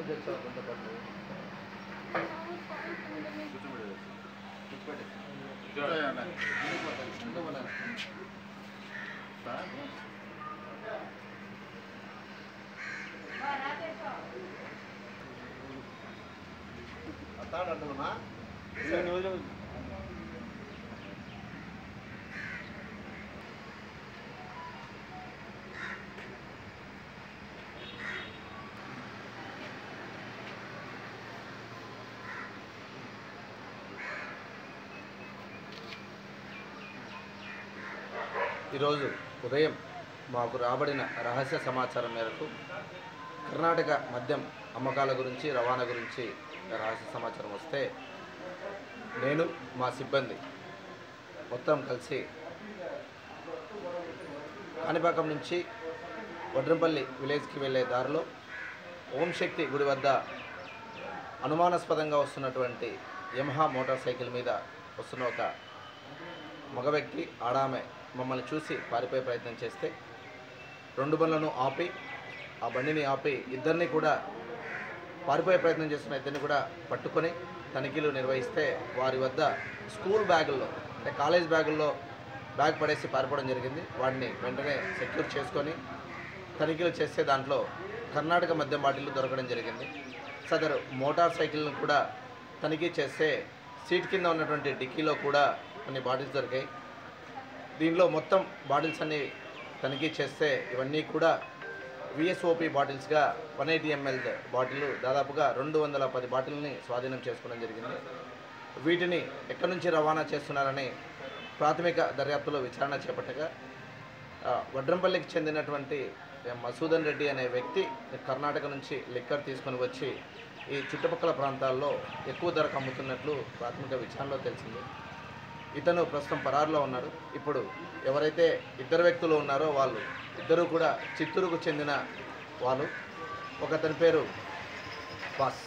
నుంచి వచ్చావు కొంత పట్టు అత్తాడంటున్నా ఈరోజు ఉదయం మాకు రాబడిన రహస్య సమాచారం మేరకు కర్ణాటక మద్యం అమ్మకాల గురించి రవాణా గురించి రహస్య సమాచారం వస్తే నేను మా సిబ్బంది మొత్తం కలిసి కాణిపాకం నుంచి వడ్రంపల్లి విలేజ్కి వెళ్ళే దారిలో ఓం శక్తి గుడి వద్ద అనుమానాస్పదంగా వస్తున్నటువంటి యమహా మోటార్ సైకిల్ మీద వస్తున్న ఒక మగ వ్యక్తి ఆడామె మమ్మల్ని చూసి పారిపోయే ప్రయత్నం చేస్తే రెండు బండ్లను ఆపి ఆ బండిని ఆపి ఇద్దరిని కూడా పారిపోయే ప్రయత్నం చేస్తున్న ఇద్దరిని కూడా పట్టుకొని తనిఖీలు నిర్వహిస్తే వారి వద్ద స్కూల్ బ్యాగుల్లో అంటే కాలేజ్ బ్యాగుల్లో బ్యాగ్ పడేసి పారిపోవడం జరిగింది వాడిని వెంటనే సెక్యూర్ చేసుకొని తనిఖీలు చేస్తే దాంట్లో కర్ణాటక మద్యం బాటిల్ దొరకడం జరిగింది సదరు మోటార్ సైకిల్ను కూడా తనిఖీ చేస్తే సీట్ కింద ఉన్నటువంటి డిక్కీలో కూడా కొన్ని బాటిల్స్ దొరికాయి దీనిలో మొత్తం బాటిల్స్ అన్ని తనిఖీ చేస్తే ఇవన్నీ కూడా విఎస్ఓపి బాటిల్స్గా వన్ ఎయిటీ ఎంఎల్ బాటిల్ దాదాపుగా రెండు వందల పది బాటిల్ని స్వాధీనం చేసుకోవడం జరిగింది వీటిని ఎక్కడి నుంచి రవాణా చేస్తున్నారని ప్రాథమిక దర్యాప్తులో విచారణ చేపట్టగా ఆ, వడ్రంపల్లికి చెందినటువంటి మసూదన్ రెడ్డి అనే వ్యక్తి కర్ణాటక నుంచి లిక్కర్ తీసుకొని వచ్చి ఈ చుట్టుపక్కల ప్రాంతాల్లో ఎక్కువ ధరకు అమ్ముతున్నట్లు ప్రాథమిక విచారణలో తెలిసింది ఇతను ప్రస్తుతం పరారులో ఉన్నాడు ఇప్పుడు ఎవరైతే ఇద్దరు వ్యక్తులు ఉన్నారో వాళ్ళు ఇద్దరు కూడా చిత్తూరుకు చెందిన వాళ్ళు ఒకతని పేరు బాస్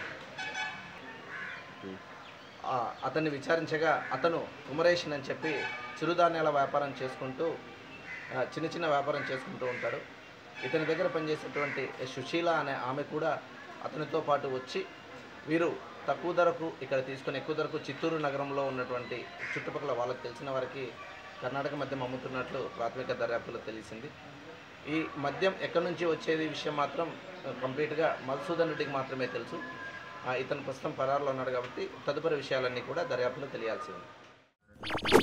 ఆ, అతన్ని విచారించగా అతను కుమరేషన్ అని చెప్పి చిరుధాన్యాల వ్యాపారం చేసుకుంటూ ఆ, చిన్న చిన్న వ్యాపారం చేసుకుంటూ ఉంటాడు ఇతని దగ్గర పనిచేసేటువంటి సుశీల అనే ఆమె కూడా అతనితో పాటు వచ్చి వీరు తక్కువ ధరకు ఇక్కడ తీసుకొని ఎక్కువ ధరకు చిత్తూరు నగరంలో ఉన్నటువంటి చుట్టుపక్కల వాళ్ళకి తెలిసిన వారికి కర్ణాటక మద్యం అమ్ముతున్నట్లు ప్రాథమిక దర్యాప్తులో తెలిసింది ఈ మద్యం ఎక్కడి నుంచి వచ్చేది విషయం మాత్రం ఆ, కంప్లీట్గా మధుసూదన్ రెడ్డికి మాత్రమే తెలుసు ఆ, ఇతను ప్రస్తుతం పరారులో ఉన్నాడు కాబట్టి తదుపరి విషయాలన్నీ కూడా దర్యాప్తులో తెలియాల్సి ఉంది